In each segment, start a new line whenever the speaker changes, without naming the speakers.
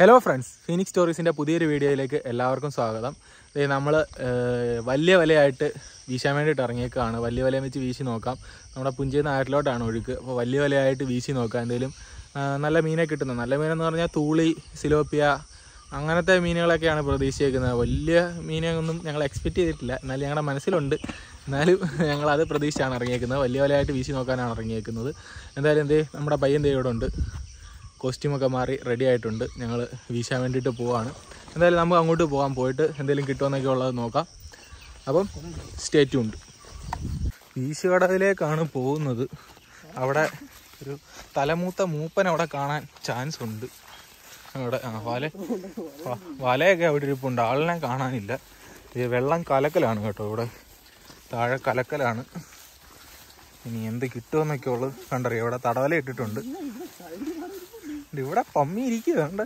Hello friends Phoenix സ്റ്റോറീസിൻ്റെ പുതിയൊരു വീഡിയോയിലേക്ക് എല്ലാവർക്കും സ്വാഗതം നമ്മൾ വലിയ വലയായിട്ട് വീശാൻ വേണ്ടിയിട്ട് ഇറങ്ങിയേക്കാണ് വലിയ വലയം വെച്ച് വീശി നോക്കാം നമ്മുടെ പുഞ്ചയിൽ നിന്ന് ആറ്റിലോട്ടാണ് ഒഴുക്ക് അപ്പോൾ വലിയ വലയായിട്ട് വീശി നോക്കാം എന്തെങ്കിലും ആ, നല്ല മീനെ കിട്ടുന്നത് നല്ല മീനെന്ന് പറഞ്ഞാൽ തൂളി സിലോപ്പിയ അങ്ങനത്തെ മീനുകളൊക്കെയാണ് പ്രതീക്ഷിച്ചേക്കുന്നത് വലിയ മീനൊന്നും ഞങ്ങൾ എക്സ്പെക്റ്റ് ചെയ്തിട്ടില്ല എന്നാലും ഞങ്ങളുടെ മനസ്സിലുണ്ട് എന്നാലും ഞങ്ങൾ അത് പ്രതീക്ഷിച്ചാണ് ഇറങ്ങിയേക്കുന്നത് വലിയ വലയായിട്ട് വീശി നോക്കാനാണ് ഇറങ്ങിയേക്കുന്നത് എന്തായാലും എന്തേ നമ്മുടെ പയ്യൻ ദേ ഇവിടെ ഉണ്ട് കോസ്റ്റ്യൂമൊക്കെ മാറി റെഡി ആയിട്ടുണ്ട് ഞങ്ങൾ വീശാൻ വേണ്ടിയിട്ട് പോവാണ് എന്തായാലും നമുക്ക് അങ്ങോട്ട് പോകാം പോയിട്ട് എന്തെങ്കിലും കിട്ടുമെന്നൊക്കെ ഉള്ളത് നോക്കാം അപ്പം സ്റ്റേറ്റ് ഉണ്ട് വീശുകടവിലേക്കാണ് പോകുന്നത് അവിടെ ഒരു തലമൂത്ത മൂപ്പൻ അവിടെ കാണാൻ ചാൻസ് ഉണ്ട് അവിടെ ആ വല വ- വലയൊക്കെ അവിടെ ഇരിപ്പുണ്ട് ആളിനെ കാണാനില്ല ഈ വെള്ളം കലക്കലാണ് കേട്ടോ ഇവിടെ താഴെ കലക്കലാണ് ഇനി എന്ത് കിട്ടുമെന്നൊക്കെ ഉള്ളത് കണ്ടറിയാം ഇവിടെ തടവല ഇട്ടിട്ടുണ്ട് ഇത് ഇവിടെ പമ്മി ഇരിക്കുന്നുണ്ട്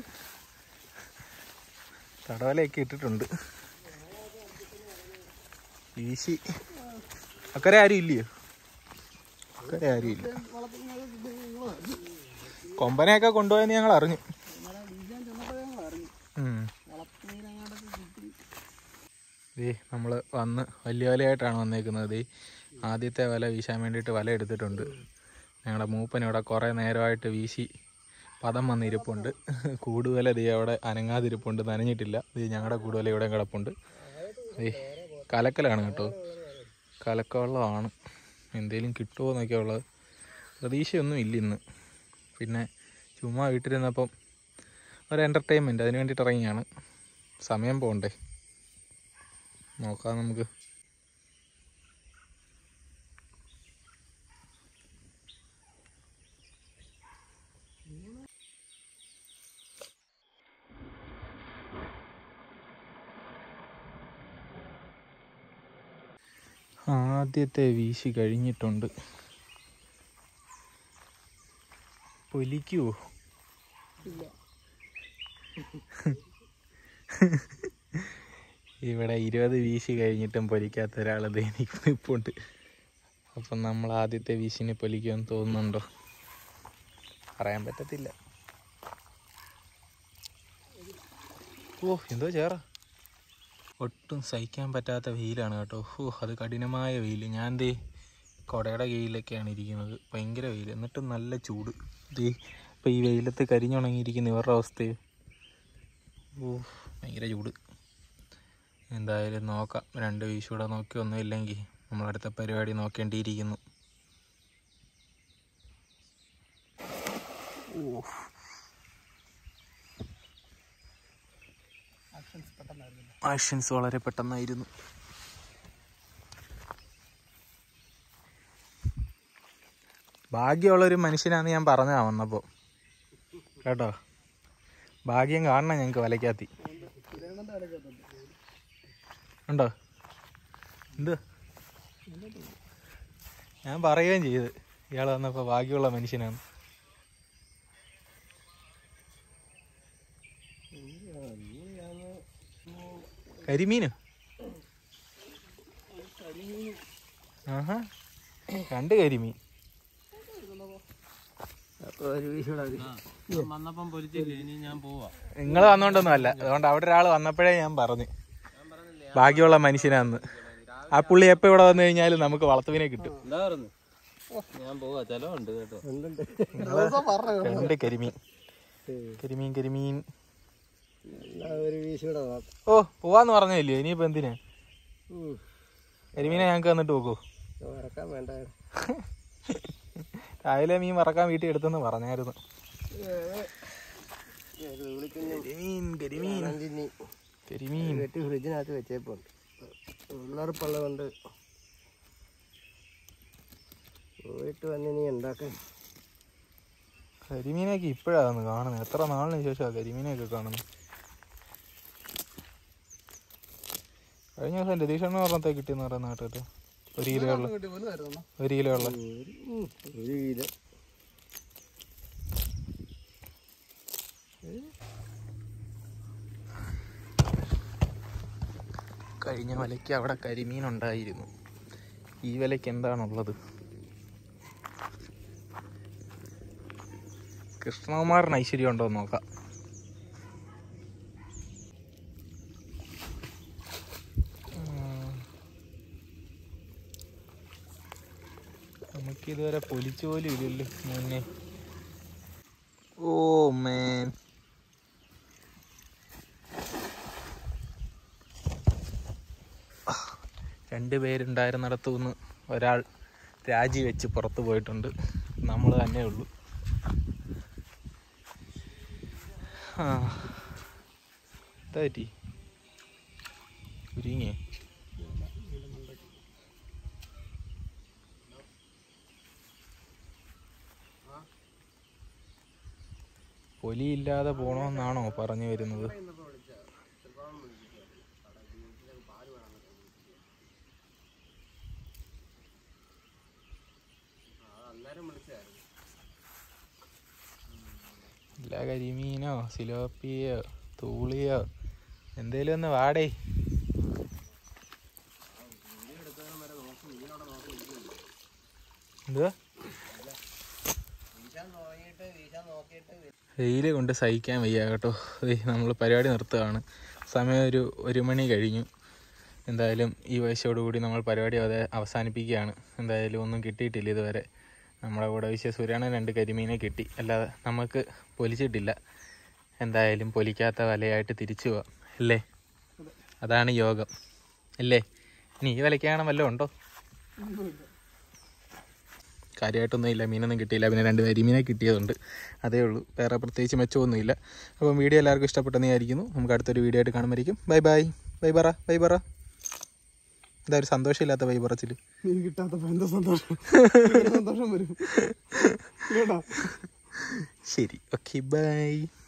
തടവലയൊക്കെ ഇട്ടിട്ടുണ്ട് വീശി അക്കരെ ആരും ഇല്ലയോ അക്കരെ ആരും ഇല്ല കൊമ്പനെയൊക്കെ കൊണ്ടുപോയെന്ന് ഞങ്ങൾ അറിഞ്ഞു ഉം. ദേ നമ്മൾ വന്ന് വലിയ വലയായിട്ടാണ് വന്നേക്കുന്നത് ദേ ആദ്യത്തെ വല വീശാൻ വേണ്ടിയിട്ട് വല എടുത്തിട്ടുണ്ട് ഞങ്ങളുടെ മൂപ്പൻ ഇവിടെ കുറേ നേരമായിട്ട് വീശി പദം വന്നിരിപ്പുണ്ട് കൂടുവല ദേ അവിടെ അനങ്ങാതിരിപ്പുണ്ട് നനഞ്ഞിട്ടില്ല ദേ ഞങ്ങളുടെ കൂടുവല ഇവിടെ കിടപ്പുണ്ട് ദേ കലക്കലാണ് കേട്ടോ കലക്കവെള്ളമാണ് എന്തേലും കിട്ടുമോ എന്നൊക്കെ ഉള്ളത് പ്രതീക്ഷയൊന്നും ഇല്ല ഇന്ന് പിന്നെ ചുമ്മാ വീട്ടിലിരുന്നപ്പം ഒരു എൻ്റർടൈൻമെൻറ്റ് അതിന് വേണ്ടിയിട്ട് ഇറങ്ങിയാണ് സമയം പോകണ്ടേ നോക്കാം നമുക്ക് ആദ്യത്തെ വീശി കഴിഞ്ഞിട്ടുണ്ട് പൊലിക്കുവോ ഇവിടെ ഇരുപത് വീശി കഴിഞ്ഞിട്ടും പൊലിക്കാത്ത ഒരാൾ എനിക്ക് നിൽപ്പുണ്ട് അപ്പം നമ്മൾ ആദ്യത്തെ വീശിന് പൊലിക്കുമെന്ന് തോന്നുന്നുണ്ടോ പറയാൻ പറ്റത്തില്ല ഓ എന്തോ ചേറ ഒട്ടും സഹിക്കാൻ പറ്റാത്ത വെയിലാണ് കേട്ടോ ഓ അത് കഠിനമായ വെയിൽ ഞാൻ ദേ കുടയുടെ കീഴിലൊക്കെയാണ് ഇരിക്കുന്നത് ഭയങ്കര വെയിൽ എന്നിട്ടും നല്ല ചൂട് ദേ ഇപ്പം ഈ വെയിലത്ത് കരിഞ്ഞുണങ്ങിയിരിക്കുന്ന ഇവരുടെ അവസ്ഥയോ ഓ ഭയങ്കര ചൂട് എന്തായാലും നോക്കാം രണ്ട് വീശൂടെ നോക്കി ഒന്നുമില്ലെങ്കിൽ നമ്മളടുത്ത പരിപാടി നോക്കേണ്ടിയിരിക്കുന്നു ഓ ആക്ഷൻസ് വളരെ പെട്ടെന്നായിരുന്നു ഭാഗ്യമുള്ളൊരു മനുഷ്യനാന്ന് ഞാൻ പറഞ്ഞാ വന്നപ്പോൾ കേട്ടോ ഭാഗ്യം കാണണം ഞങ്ങൾക്ക് വലയ്ക്കാത്തി ഉണ്ടോ എന്ത് ഞാൻ പറയുകയും ചെയ്ത് ഇയാൾ വന്നപ്പോൾ ഭാഗ്യമുള്ള മനുഷ്യനാണ് കരിമീന് ആഹാ രണ്ട് കരിമീൻ
വന്നപ്പം പൊരിച്ചില്ലേ ഇനി ഞാൻ പോവാ
നിങ്ങൾ വന്നോണ്ടൊന്നും അല്ല അതുകൊണ്ട് അവിടെ ഒരാൾ വന്നപ്പോഴേ ഞാൻ പറഞ്ഞു ഭാഗ്യമുള്ള മനുഷ്യനാന്ന് ആ പുള്ളി എപ്പോ ഇവിടെ വന്നു കഴിഞ്ഞാലും നമുക്ക് വളർത്തുവിനെ കിട്ടും
എന്താ പറഞ്ഞു ഞാൻ പോവാ ചെലവുണ്ട് കേട്ടോ
രണ്ട് കരിമീൻ കരിമീൻ കരിമീൻ
ഒരു വീശൂടെ
ഓ പോവാന്ന് പറഞ്ഞില്ലേ ഇനിയിപ്പോ എന്തിനാ കരിമീനെ ഞങ്ങൾക്ക് തന്നിട്ട് നോക്കൂ
മറക്കാൻ വേണ്ട
രാവിലെ മീൻ മറക്കാൻ വീട്ടിൽ എടുത്തെന്ന് പറഞ്ഞായിരുന്നു
വിളിക്കുന്നു
കരിമീൻ കരിമീൻ
ഇനി
കരിമീൻ
വെട്ടി ഫ്രിഡ്ജിനകത്ത് വെച്ചേപ്പുണ്ട് ഉള്ളറപ്പുള്ളത് കൊണ്ട് പോയിട്ട് വന്ന് ഇനി ഉണ്ടാക്കാൻ
കരിമീനൊക്കെ ഇപ്പോഴാണ് കാണുന്നത് എത്ര നാളിന് ശേഷമാണ് കരിമീനൊക്കെ കാണുന്നത് കഴിഞ്ഞ ദിവസം രതീഷണ്ണ പറഞ്ഞത്തെ കിട്ടിയെന്ന് പറയുന്ന കേട്ടോ ഒരു കിലോ ഉള്ള ഒരു കിലോ ഉള്ള
ഉം, ഒരു കിലോ
കഴിഞ്ഞ വലയ്ക്ക് അവിടെ കരിമീൻ ഉണ്ടായിരുന്നു ഈ വിലയ്ക്ക് എന്താണുള്ളത് കൃഷ്ണകുമാറിന് ഐശ്വര്യം ഉണ്ടോ എന്ന് നോക്കാം കൊക്ക് ഇതുവരെ പൊലിച്ചു പോലും ഇല്ലല്ലോ മുന്നേ ഓ മേൻ രണ്ട് പേരുണ്ടായിരുന്നിടത്തു നിന്ന് ഒരാൾ രാജിവെച്ച് പുറത്തു പോയിട്ടുണ്ട് നമ്മൾ തന്നെ ഉള്ളൂ ആ എന്താ പറ്റി കുരുങ്ങിയേ പൊലിയില്ലാതെ പോണമെന്നാണോ പറഞ്ഞു വരുന്നത് ഇല്ല കരിമീനോ സിലോപ്പിയോ തൂളിയോ എന്തേലും ഒന്ന് വാടേ എന്തുവാ വെയിൽ കൊണ്ട് സഹിക്കാൻ വയ്യ കേട്ടോ നമ്മൾ പരിപാടി നിർത്തുകയാണ് സമയം ഒരു ഒരു മണി കഴിഞ്ഞു എന്തായാലും ഈ വയസ്സോടുകൂടി നമ്മൾ പരിപാടി അത് അവസാനിപ്പിക്കുകയാണ് എന്തായാലും ഒന്നും കിട്ടിയിട്ടില്ല ഇതുവരെ നമ്മുടെ കൂടെ വിശ്വ സൂര്യാണൻ രണ്ട് കരിമീനെ കിട്ടി അല്ലാതെ നമുക്ക് പൊലിച്ചിട്ടില്ല എന്തായാലും പൊലിക്കാത്ത വലയായിട്ട് തിരിച്ചു പോവാം അല്ലേ അതാണ് യോഗം അല്ലേ ഇനി ഈ വലയ്ക്കാണ് വല്ലതും ഉണ്ടോ കാര്യമായിട്ടൊന്നും ഇല്ല മീനൊന്നും കിട്ടിയില്ല പിന്നെ രണ്ട് കരിമീനെ കിട്ടിയതുണ്ട് അതേ ഉള്ളൂ വേറെ പ്രത്യേകിച്ച് മെച്ചമൊന്നുമില്ല അപ്പം വീഡിയോ എല്ലാവർക്കും ഇഷ്ടപ്പെട്ടെന്ന് വിചാരിക്കുന്നു നമുക്ക് അടുത്തൊരു വീഡിയോ ആയിട്ട് കാണുമായിരിക്കും ബൈ ബൈ ബൈ പറ ബൈ പറ എന്താ ഒരു സന്തോഷമില്ലാത്ത ബൈ പറച്ചിൽ
മീൻ കിട്ടാത്തപ്പോ എന്താ സന്തോഷം സന്തോഷം വരും കേട്ടാ
ശരി ഓക്കെ ബൈ